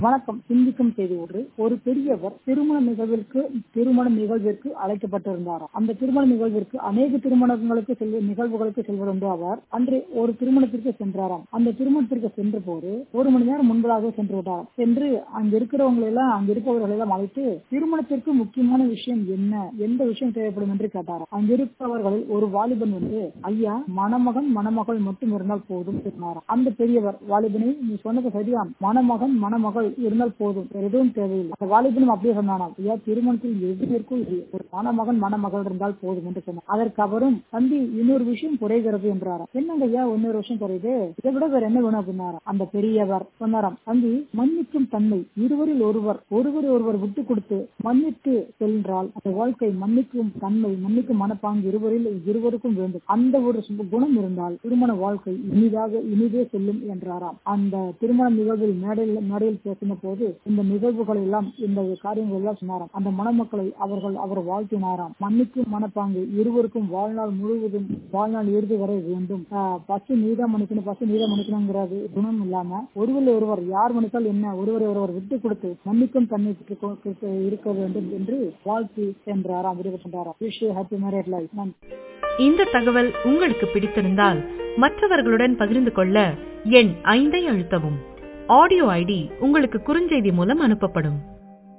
வணக்கம் சிந்திக்கும் செய்தி ஒன்று ஒரு பெரியவர் திருமண நிகழ்விற்கு திருமண நிகழ்விற்கு அழைக்கப்பட்டிருந்தாராம் அந்த திருமண நிகழ்விற்கு அநேக திருமணங்களுக்கு செல்வ நிகழ்வுகளுக்கு செல்வதுண்டு அவர் அன்று ஒரு திருமணத்திற்கு சென்றாராம் அந்த திருமணத்திற்கு சென்ற போது ஒரு மணி நேரம் முன்பதாக சென்று விட்டாராம் சென்று அங்க இருக்கிறவங்களை எல்லாம் அங்க இருப்பவர்களை எல்லாம் அழைத்து திருமணத்திற்கு முக்கியமான விஷயம் என்ன எந்த விஷயம் தேவைப்படும் என்று கேட்டாராம் அங்க இருப்பவர்களில் ஒரு வாலிபன் வந்து ஐயா மணமகன் மணமகள் மட்டும் இருந்தால் போதும் சொன்னாராம் அந்த பெரியவர் வாலிபனை நீ சொன்னது சரியாம் மணமகன் மணமகள் இருந்தால் போதும் வேற எதுவும் தேவையில்லை அந்த வாலிபனும் அப்படியே சொன்னானாம் ஐயா திருமணத்தில் எதிர்க்கும் இது ஒரு மணமகன் மணமகள் இருந்தால் போதும் என்று சொன்னார் அதற்கு அவரும் தம்பி இன்னொரு விஷயம் குறைகிறது என்றாராம் என்னங்க ஐயா இன்னொரு விஷயம் குறையுது இதை விட வேற என்ன வேணும் அப்படின்னாராம் அந்த பெரியவர் சொன்னாராம் தம்பி மன்னிக்கும் தன்மை இருவரில் ஒருவர் ஒருவர் ஒருவர் விட்டு கொடுத்து மன்னித்து சென்றால் அந்த வாழ்க்கை மன்னிக்கும் தன்மை மன்னிக்கும் மனப்பாங்கு இருவரில் இருவருக்கும் வேண்டும் அந்த ஒரு சு- குணம் இருந்தால் திருமண வாழ்க்கை இனிதாக இனிதே செல்லும் என்றாராம் அந்த திருமண நிகழ்வில் மேடையில் மேடையில் பேசின போது இந்த நிகழ்வுகள் எல்லாம் இந்த காரியங்கள் எல்லாம் சொன்னாராம் அந்த மணமக்களை அவர்கள் அவர் வாழ்த்தினாராம் மன்னிக்கும் மனப்பாங்கு இருவருக்கும் வாழ்நாள் முழுவதும் வாழ்நாள் இறுதி வரை வேண்டும் ஆஹ் பசு நீதான் மன்னிக்கணும் பசு நீதான் மன்னிக்கணுங்கிறது குணம் இல்லாம ஒருவர் ஒருவர் யார் மன்னித்தால் என்ன ஒருவரை ஒருவர் விட்டு கொடுத்து மன்னிக்கும் தன்னை பெற்று கொ- பெற்று இருக்க வேண்டும் என்று வாழ்த்தி சென்றாராம் விருது சென்றாராம் விஷ் ஹாப்பி மேரேட் லைஃப் நன்றி இந்த தகவல் உங்களுக்கு பிடித்திருந்தால் மற்றவர்களுடன் பகிர்ந்து கொள்ள எண் ஐந்தை அழுத்தவும் ஆடியோ ஐடி உங்களுக்கு குறுஞ்செய்தி மூலம் அனுப்பப்படும்